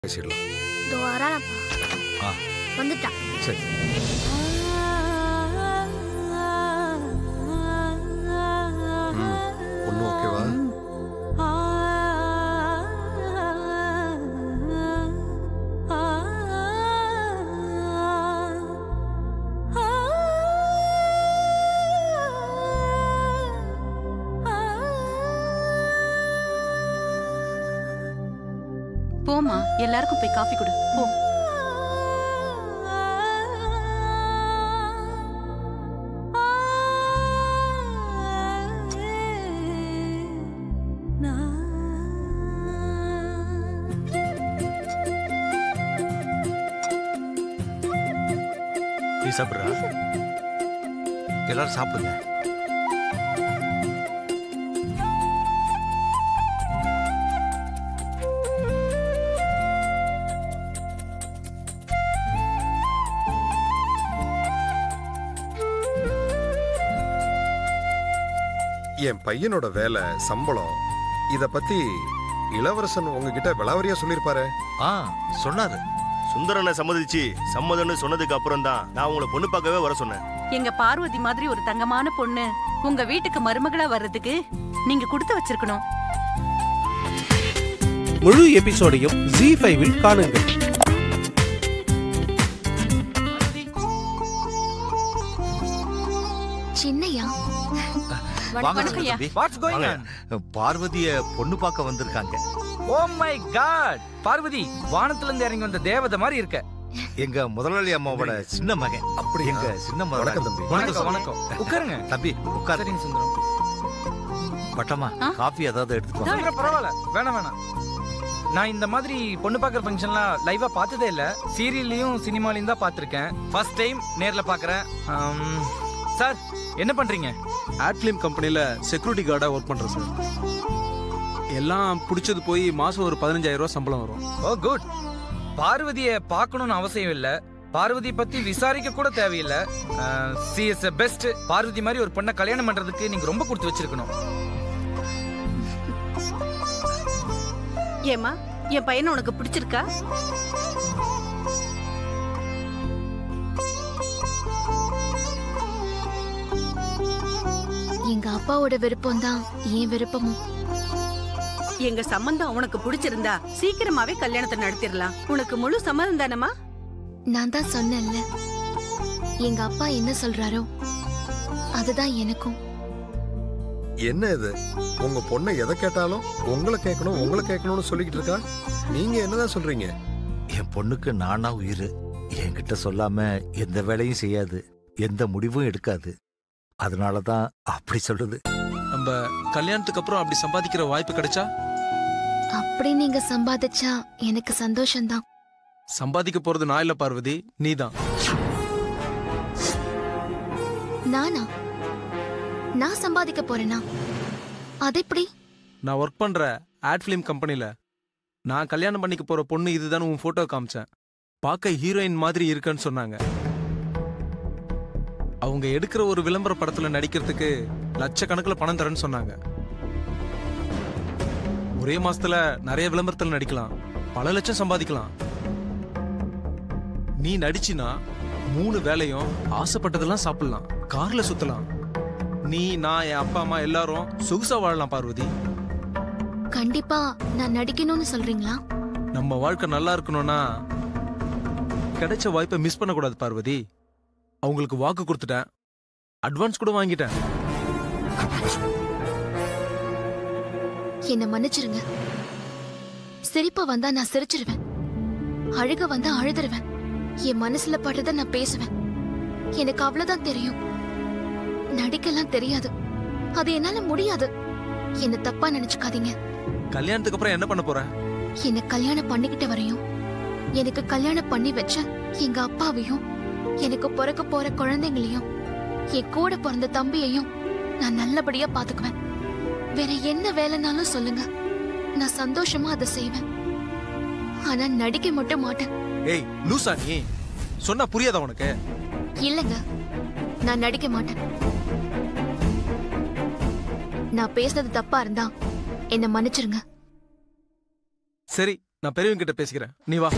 பேசிடலாம் இதோ வரானப்பா ஆ வந்துட்டான் சரி ம் ஒன்றும் ஓகேவா போமா எல்லாருக்கும் போய் காஃபி கொடு போ நீ சாப்பிட்றா எல்லாரும் சாப்பிடுங்க என் பையனோட வேலை சம்பளம் இத பத்தி இளவரசன் உங்ககிட்ட விளாவரியா சொல்லியிருப்பாரு ஆ சொன்னாரு சுந்தரனை சம்மதிச்சு சம்மதம்னு சொன்னதுக்கு அப்புறம் தான் நான் உங்களை பொண்ணு பார்க்கவே வர சொன்னேன் எங்க பார்வதி மாதிரி ஒரு தங்கமான பொண்ணு உங்க வீட்டுக்கு மருமகளா வர்றதுக்கு நீங்க கொடுத்து வச்சிருக்கணும் முழு எபிசோடையும் ஜி ஃபைவில் காணுங்கள் சின்னையா வாங்க வணக்கம் ஐயா. தம்பி. வாட்ஸ் கோயிங் வாங்க. ஆன் பார்வதிய பொண்ணு பார்க்க வந்திருக்காங்க ஓ மை காட் பார்வதி வானத்துல இருந்து இறங்கி வந்த தேவதை மாதிரி இருக்க எங்க முதலாளி அம்மாவோட சின்ன மகன் அப்படி எங்க சின்ன முதலாளி வணக்கம் தம்பி வணக்கம் வணக்கம் உட்காருங்க தம்பி உட்காரு சரிங்க சுந்தரம் பட்டமா ஆ? காஃபி ஏதாவது எடுத்துக்கோ சுந்தரம் பரவாயில்ல வேணாம் வேணாம் நான் இந்த மாதிரி பொண்ணு பார்க்குற ஃபங்க்ஷன்லாம் லைவா பார்த்ததே இல்ல சீரியல்லையும் சினிமாலையும் தான் பார்த்துருக்கேன் ஃபர்ஸ்ட் டைம் நேர்ல பார்க்குறேன் சார் என்ன பண்றீங்க ஆட் ஃபிலிம் கம்பெனியில் செக்யூரிட்டி கார்டாக ஒர்க் பண்ணுறேன் சார் எல்லாம் பிடிச்சது போய் மாதம் ஒரு பதினஞ்சாயிரம் ரூபாய் சம்பளம் வரும் ஓ குட் பார்வதியை பார்க்கணும்னு அவசியம் இல்ல பார்வதி பத்தி விசாரிக்க கூட தேவையில்லை சி இஸ் பெஸ்ட் பார்வதி மாதிரி ஒரு பொண்ணை கல்யாணம் பண்றதுக்கு நீங்க ரொம்ப கொடுத்து வச்சிருக்கணும் ஏமா என் பையனை உனக்கு பிடிச்சிருக்கா எங்க அப்பாவோட விருப்பம் தான் என் விருப்பமும் எங்க சம்பந்தம் உனக்கு பிடிச்சிருந்தா சீக்கிரமாவே கல்யாணத்தை நடத்திடலாம் உனக்கு முழு சம்மதம் தானமா நான் தான் சொன்னேன்ல எங்க அப்பா என்ன சொல்றாரோ அதுதான் எனக்கும் என்ன இது உங்க பொண்ணை எதை கேட்டாலும் உங்களை கேட்கணும் உங்களை கேட்கணும்னு சொல்லிக்கிட்டு இருக்கா நீங்க என்னதான் சொல்றீங்க என் பொண்ணுக்கு நானா உயிர் என்கிட்ட சொல்லாம எந்த வேலையும் செய்யாது எந்த முடிவும் எடுக்காது அதனால தான் அப்படி சொல்லுது நம்ம கல்யாணத்துக்கு அப்புறம் அப்படி சம்பாதிக்கிற வாய்ப்பு கிடைச்சா அப்படி நீங்க சம்பாதிச்சா எனக்கு சந்தோஷம்தான் சம்பாதிக்க போறது நான் இல்ல பார்வதி நீதான் நானா நான் சம்பாதிக்க போறேனா அது எப்படி நான் ஒர்க் பண்ற ஆட் ஃபிலிம் கம்பெனில நான் கல்யாணம் பண்ணிக்க போற பொண்ணு இதுதான் உன் போட்டோ காமிச்சேன் பார்க்க ஹீரோயின் மாதிரி இருக்கன்னு சொன்னாங்க அவங்க எடுக்கிற ஒரு விளம்பர படத்துல நடிக்கிறதுக்கு லட்சக்கணக்கில் பணம் தரேன்னு சொன்னாங்க ஒரே மாசத்துல நிறைய விளம்பரத்துல நடிக்கலாம் பல லட்சம் சம்பாதிக்கலாம் நீ நடிச்சினா மூணு வேலையும் ஆசைப்பட்டதெல்லாம் சாப்பிடலாம் கார்ல சுத்தலாம் நீ நான் என் அப்பா அம்மா எல்லாரும் சொகுசா வாழலாம் பார்வதி கண்டிப்பா நான் நடிக்கணும்னு சொல்றீங்களா நம்ம வாழ்க்கை நல்லா இருக்கணும்னா கிடைச்ச வாய்ப்பை மிஸ் பண்ணக்கூடாது பார்வதி அவங்களுக்கு வாக்கு கொடுத்துட்டேன் அட்வான்ஸ் கூட வாங்கிட்டேன் என்ன மன்னிச்சிருங்க சிரிப்பு வந்தா நான் சிரிச்சிருவேன் அழுக வந்தா அழுதுருவேன் என் மனசுல படுறத நான் பேசுவேன் எனக்கு அவ்வளவுதான் தெரியும் நடிக்கலாம் தெரியாது அது என்னால முடியாது என்ன தப்பா நினைச்சுக்காதீங்க கல்யாணத்துக்கு அப்புறம் என்ன பண்ண போற என்ன கல்யாணம் பண்ணிக்கிட்ட வரையும் எனக்கு கல்யாணம் பண்ணி வச்ச எங்க அப்பாவையும் எனக்கு பிறக்க போற குழந்தைங்களையும் என் கூட பிறந்த தம்பியையும் நான் நல்லபடியா பாத்துக்குவேன் வேற என்ன வேலைனாலும் சொல்லுங்க நான் சந்தோஷமா அதை செய்வேன் ஆனா நடிக்க மட்டும் மாட்டேன் ஏய் லூசா நீ சொன்னா புரியாதா உனக்கு இல்லங்க நான் நடிக்க மாட்டேன் நான் பேசுனது தப்பா இருந்தா என்ன மன்னிச்சிருங்க சரி நான் பெரியவங்க கிட்ட பேசிக்கிறேன் நீ வா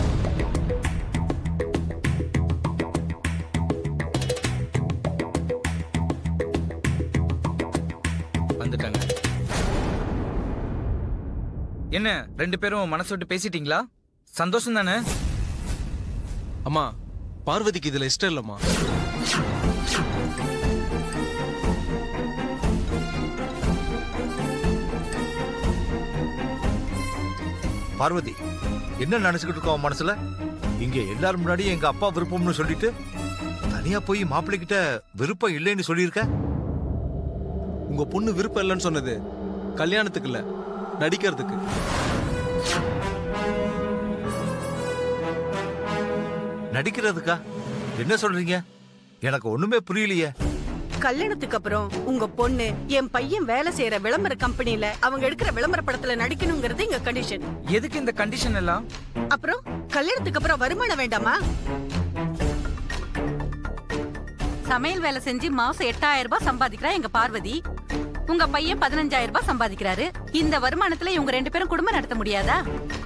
வந்துட்டாங்க என்ன ரெண்டு பேரும் மனசு விட்டு பேசிட்டீங்களா சந்தோஷம் தானே அம்மா பார்வதிக்கு இதுல இஷ்டம் இல்லம்மா பார்வதி என்ன நினைச்சுக்கிட்டு இருக்கோம் அவன் மனசுல இங்க எல்லாரும் முன்னாடி எங்க அப்பா விருப்பம்னு சொல்லிட்டு தனியா போய் மாப்பிள்ளை கிட்ட விருப்பம் இல்லைன்னு சொல்லியிருக்க உங்க பொண்ணு விருப்பம் இல்லைன்னு சொன்னது கல்யாணத்துக்கு இல்ல நடிக்கிறதுக்கு நடிக்கிறதுக்கா என்ன சொல்றீங்க எனக்கு ஒண்ணுமே புரியலையே கல்யாணத்துக்கு அப்புறம் உங்க பொண்ணு என் பையன் வேலை செய்யற விளம்பர கம்பெனில அவங்க எடுக்கிற விளம்பர படத்துல நடிக்கணுங்கிறது எங்க கண்டிஷன் எதுக்கு இந்த கண்டிஷன் எல்லாம் அப்புறம் கல்யாணத்துக்கு அப்புறம் வருமானம் வேண்டாமா சமையல் வேலை செஞ்சு மாசம் எட்டாயிரம் ரூபாய் சம்பாதிக்கிறா எங்க பார்வதி உங்க பையன் பதினஞ்சாயிரம் ரூபாய் சம்பாதிக்கிறாரு இந்த வருமானத்துல இவங்க ரெண்டு பேரும் குடும்பம் நடத்த முடியாதா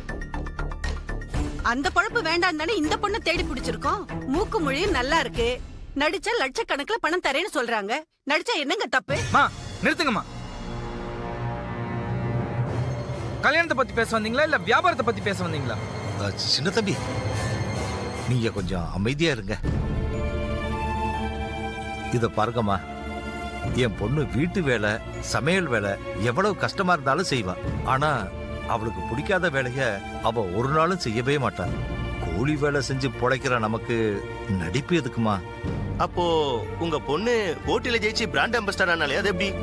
அந்த பொழப்பு வேண்டாம் தானே இந்த பொண்ணை தேடி பிடிச்சிருக்கோம் மூக்கு மொழியும் நல்லா இருக்கு நடிச்சா லட்சக்கணக்குல பணம் தரேன்னு சொல்றாங்க நடிச்சா என்னங்க தப்பு மா நிறுத்துங்கம்மா கல்யாணத்தை பத்தி பேச வந்தீங்களா இல்ல வியாபாரத்தை பத்தி பேச வந்தீங்களா அஹ், சின்ன தம்பி நீங்க கொஞ்சம் அமைதியா இருங்க இத பாருங்கம்மா என் பொண்ணு வீட்டு வேலை சமையல் வேலை எவ்வளவு கஷ்டமா இருந்தாலும் செய்வா ஆனா அவளுக்கு பிடிக்காத வேலைய அவ ஒரு நாளும் செய்யவே மாட்டா கூலி வேலை செஞ்சு பொழைக்கிற நமக்கு நடிப்பு எதுக்குமா அப்போ உங்க பொண்ணு போட்டியில ஜெயிச்சு பிராண்ட் அம்பாஸ்டர் ஆனாலே அது எப்படி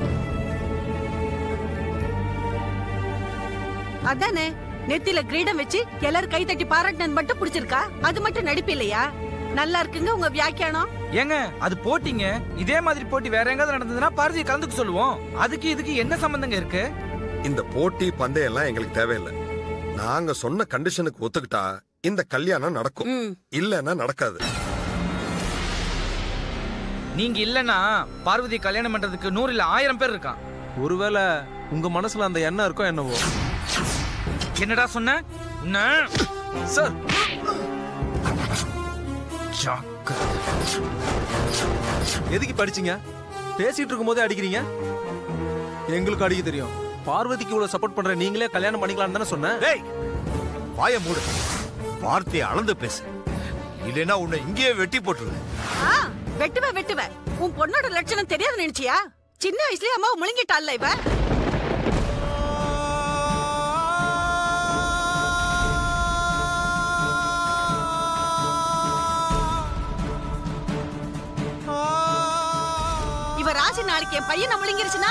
அதானே நெத்தில கிரீடம் வச்சு எல்லாரும் கை தட்டி பாராட்டினது மட்டும் பிடிச்சிருக்கா அது மட்டும் நடிப்பு இல்லையா நல்லா இருக்குங்க உங்க வியாக்கியானம் ஏங்க அது போட்டிங்க இதே மாதிரி போட்டி வேற எங்காவது நடந்ததுன்னா பார்வதியை கலந்துக்க சொல்லுவோம் அதுக்கு இதுக்கு என்ன சம்பந்தங்க இருக்கு இந்த போட்டி பந்தயம் எல்லாம் எங்களுக்கு தேவையில்லை நாங்க சொன்ன கண்டிஷனுக்கு ஒத்துக்கிட்டா இந்த கல்யாணம் நடக்கும் ம். இல்லைன்னா நடக்காது நீங்க இல்லனா பார்வதி கல்யாணம் பண்றதுக்கு நூறு இல்ல ஆயிரம் பேர் இருக்கான் ஒருவேளை உங்க மனசுல அந்த எண்ணம் இருக்கோ என்னவோ என்னடா சொன்ன உன்ன சார் ஜாக்கிரதை. எதுக்கு படிச்சீங்க பேசிட்டு இருக்கும்போதே அடிக்கிறீங்க எங்களுக்கு அடிக்க தெரியும் பார்வதிக்கு இவ்வளவு சப்போர்ட் பண்ற நீங்களே கல்யாணம் பண்ணிக்கலாம்னு தானே சொன்னேன் டேய் வாய மூடு வார்த்தையை அளந்து பேசு இல்லைன்னா உன்னை இங்கேயே வெட்டி போட்டுருவேன் ஆ, வெட்டுவ வெட்டுவ உன் பொண்ணோட லட்சணம் தெரியாது நினைச்சியா சின்ன வயசுலயே அம்மாவை முழுங்கிட்டாள்ல இவ இவ ராசி நாளைக்கு என் பையனை முழுங்கிருச்சுன்னா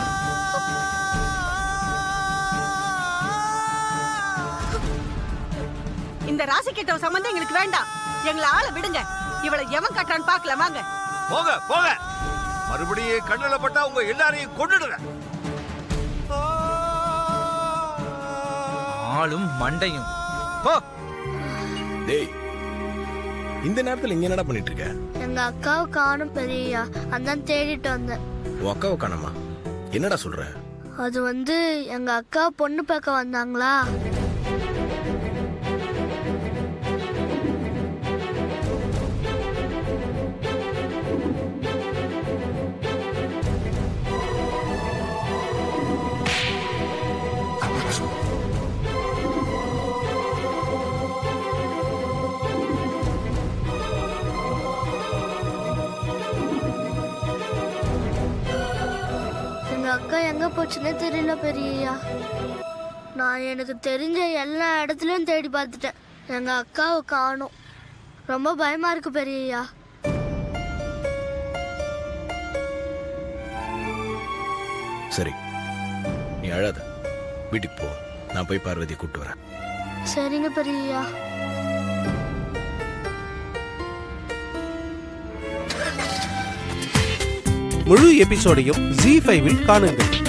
இந்த ராசி கெட்ட சம்பந்தம் எங்களுக்கு வேண்டாம் எங்களை ஆள விடுங்க இவளை எவன் கட்டுறான்னு பாக்கலாம் வாங்க போக போக மறுபடியும் கண்ணுல பட்டா உங்க எல்லாரையும் கொண்டுடுறேன் ஆளும் மண்டையும் போ டேய் இந்த நேரத்துல இங்க என்னடா பண்ணிட்டு இருக்க எங்க அக்காவை காணும் பெரியயா அதான் தேடிட்டு வந்தேன் உன் அக்காவை காணோமா என்னடா சொல்ற அது வந்து எங்க அக்கா பொண்ணு பார்க்க வந்தாங்களா எங்க அக்கா எங்க போச்சுன்னே தெரியல பெரியயா நான் எனக்கு தெரிஞ்ச எல்லா இடத்துலயும் தேடி பார்த்துட்டேன் எங்க அக்காவை காணும் ரொம்ப பயமா இருக்கு பெரியயா சரி நீ அழாத வீட்டுக்கு போ நான் போய் பார்வதியை கூட்டு வரேன் சரிங்க பெரியயா முழு எபிசோடையும் ஜி ஃபைவில் காணுங்கள்